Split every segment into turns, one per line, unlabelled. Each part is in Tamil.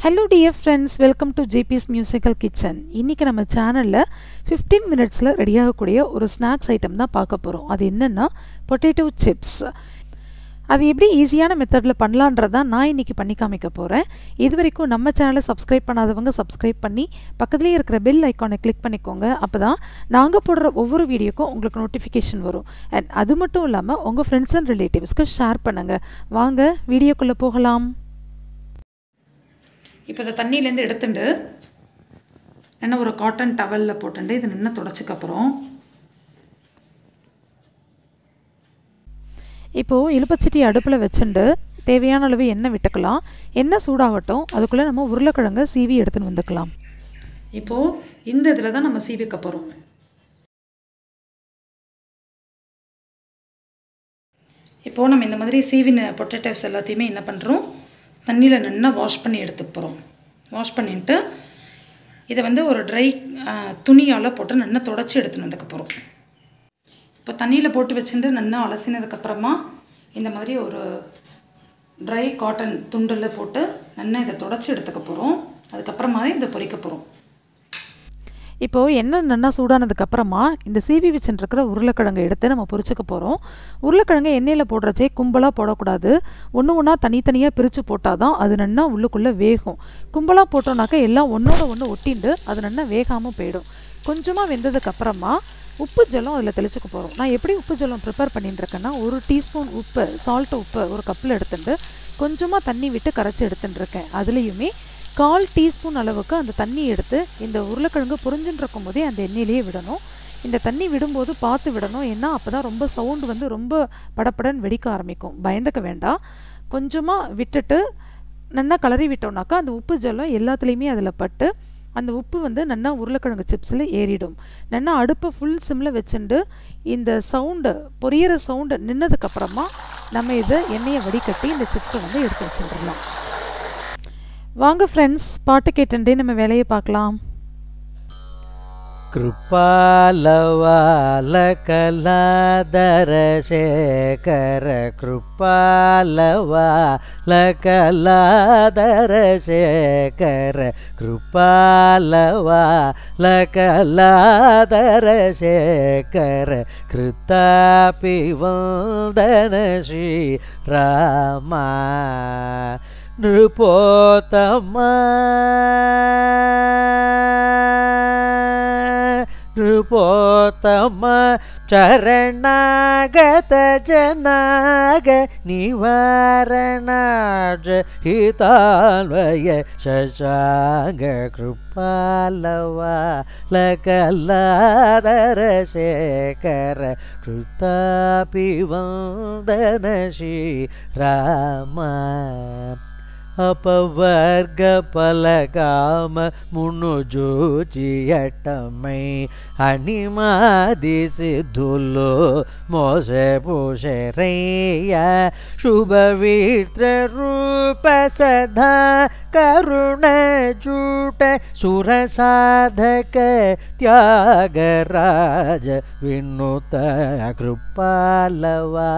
hello dear friends welcome to JPS musical kitchen இன்றைக்கி நம்ம சேனலில் ஃபிஃப்டீன் மினிட்ஸில் ரெடியாகக்கூடிய ஒரு ஸ்நாக்ஸ் ஐட்டம் தான் பார்க்க போகிறோம் அது என்னென்னா பொட்டேட்டோ சிப்ஸ் அது எப்படி ஈஸியான மெத்தடில் பண்ணலான்றது தான் நான் இன்றைக்கி பண்ணி காமிக்க போகிறேன் இது வரைக்கும் நம்ம சேனலை சப்ஸ்கிரைப் பண்ணாதவங்க சப்ஸ்கிரைப் பண்ணி பக்கத்துலேயே இருக்கிற பெல் ஐக்கானை கிளிக் பண்ணிக்கோங்க அப்போ தான் நாங்கள் போடுற ஒவ்வொரு வீடியோக்கும் உங்களுக்கு நோட்டிஃபிகேஷன் வரும் அண்ட் அது மட்டும் இல்லாமல் உங்கள் ஃப்ரெண்ட்ஸ் அண்ட் ரிலேட்டிவ்ஸ்க்கு ஷேர் பண்ணுங்கள் வாங்க வீடியோக்குள்ளே போகலாம்
இப்போ இதை தண்ணியிலேருந்து எடுத்துட்டு என்ன ஒரு காட்டன் டவலில் போட்டுட்டு இதை நின்று தொடச்சிக்கப்புறம்
இப்போது இலுப்பச்சட்டி அடுப்பில் வச்சுட்டு தேவையான அளவு எண்ணெய் விட்டுக்கலாம் எண்ணெய் சூடாகட்டும் அதுக்குள்ளே நம்ம உருளைக்கிழங்கை சீவி எடுத்துன்னு வந்துக்கலாம்
இப்போது இந்த இதில் தான் நம்ம சீவிக்க போகிறோம் இப்போது நம்ம இந்த மாதிரி சீவின பொட்டேட்டோஸ் எல்லாத்தையுமே என்ன பண்ணுறோம் தண்ணியில் நல்லா வாஷ் பண்ணி எடுத்துக்க போகிறோம் வாஷ் பண்ணிட்டு இதை வந்து ஒரு ட்ரை துணியால் போட்டு நல்லா தொடச்சி எடுத்துன்னு வந்துக்க போகிறோம் இப்போ தண்ணியில் போட்டு வச்சுட்டு நல்லா அலசினதுக்கப்புறமா இந்த மாதிரி ஒரு ட்ரை காட்டன் துண்டில் போட்டு நல்லா இதை தொடச்சி எடுத்துக்க போகிறோம் அதுக்கப்புறமா தான் இதை பொரிக்க போகிறோம்
இப்போது எண்ணெய் நல்லா சூடானதுக்கப்புறமா இந்த சீவி வச்சுருக்கிற உருளைக்கிழங்கை எடுத்து நம்ம பொரிச்சுக்க போகிறோம் உருளைக்கிழங்கை எண்ணெயில் போடுறச்சே கும்பலாக போடக்கூடாது ஒன்று ஒன்றா தனித்தனியாக பிரித்து போட்டால் தான் அது நல்லா உள்ளுக்குள்ளே வேகும் கும்பலாக போட்டோம்னாக்கா எல்லாம் ஒன்றோட ஒன்று ஒட்டிண்டு அது நல்லா வேகாமல் போயிடும் கொஞ்சமாக வெந்ததுக்கப்புறமா உப்பு ஜலம் அதில் தெளிச்சுக்க போகிறோம் நான் எப்படி உப்பு ஜலம் ப்ரிப்பேர் பண்ணிட்டு இருக்கேன்னா ஒரு டீஸ்பூன் உப்பு சால்ட் உப்பு ஒரு கப்பில் எடுத்துட்டு கொஞ்சமாக தண்ணி விட்டு கரைச்சி எடுத்துட்டு இருக்கேன் அதுலேயுமே கால் டீஸ்பூன் அளவுக்கு அந்த தண்ணி எடுத்து இந்த உருளைக்கிழங்கு புரிஞ்சுட்டு இருக்கும் போதே அந்த எண்ணெயிலேயே விடணும் இந்த தண்ணி விடும்போது பார்த்து விடணும் ஏன்னா அப்போ தான் ரொம்ப சவுண்டு வந்து ரொம்ப படப்படன்னு வெடிக்க ஆரம்பிக்கும் பயந்துக்க வேண்டாம் கொஞ்சமாக விட்டுட்டு நல்லா கலரி விட்டோம்னாக்கா அந்த உப்பு ஜலம் எல்லாத்துலேயுமே அதில் பட்டு அந்த உப்பு வந்து நல்லா உருளைக்கிழங்கு சிப்ஸில் ஏறிடும் நல்லா அடுப்பை ஃபுல் சிம்மில் வச்சுட்டு இந்த சவுண்டு பொரியிற சவுண்டு நின்னதுக்கப்புறமா நம்ம இதை எண்ணெயை வடிகட்டி இந்த சிப்ஸை வந்து எடுத்து வச்சுட்டுருலாம் வாங்க ஃப்ரெண்ட்ஸ் பாட்டு கேட்டுட்டே நம்ம வேலையை பார்க்கலாம்
कृपालवालकलादरशेखर कृपालवालकलादरशेखर कृपालवालकलादरशेखर कृतापि वन्दन श्रीरामा नृपोतमा नृपोतम चरणागत जनाग निवारणाज हितान्वय शशाङ्ग कृपालवा लकलादरशेखर कृतापि वन्दन श्रीरामा அபவர்கபலகாம முனுஜூச்சியட்டமை அணிமாதி சித்துலோ மோச பூஷரைய சுபவீர்த்த ரூப சதா கருண ஜூட்ட சுரசாதக தியாகராஜ விண்ணுத கிருப்பாலவா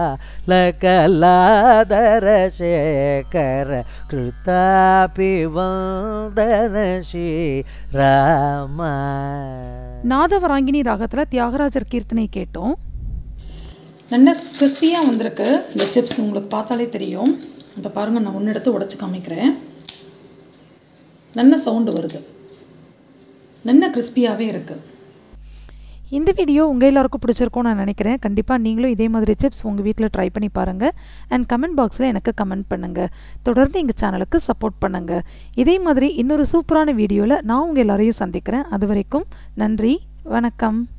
லகலாதர சேகர कृतापि वन्दन श्रीरामा
நாதவராங்கினி ராகத்தில் தியாகராஜர் கீர்த்தனை கேட்டோம்
நல்ல கிறிஸ்பியாக வந்திருக்கு இந்த சிப்ஸ் உங்களுக்கு பார்த்தாலே தெரியும் இப்போ பாருங்கள் நான் ஒன்று எடுத்து உடச்சி காமிக்கிறேன் நல்ல சவுண்டு வருது நல்ல கிறிஸ்பியாகவே இருக்குது
இந்த வீடியோ உங்கள் எல்லாருக்கும் பிடிச்சிருக்கும்னு நான் நினைக்கிறேன் கண்டிப்பாக நீங்களும் இதே மாதிரி சிப்ஸ் உங்கள் வீட்டில் ட்ரை பண்ணி பாருங்கள் அண்ட் கமெண்ட் பாக்ஸில் எனக்கு கமெண்ட் பண்ணுங்கள் தொடர்ந்து எங்கள் சேனலுக்கு சப்போர்ட் பண்ணுங்கள் இதே மாதிரி இன்னொரு சூப்பரான வீடியோவில் நான் உங்கள் எல்லாரையும் சந்திக்கிறேன் அது வரைக்கும் நன்றி வணக்கம்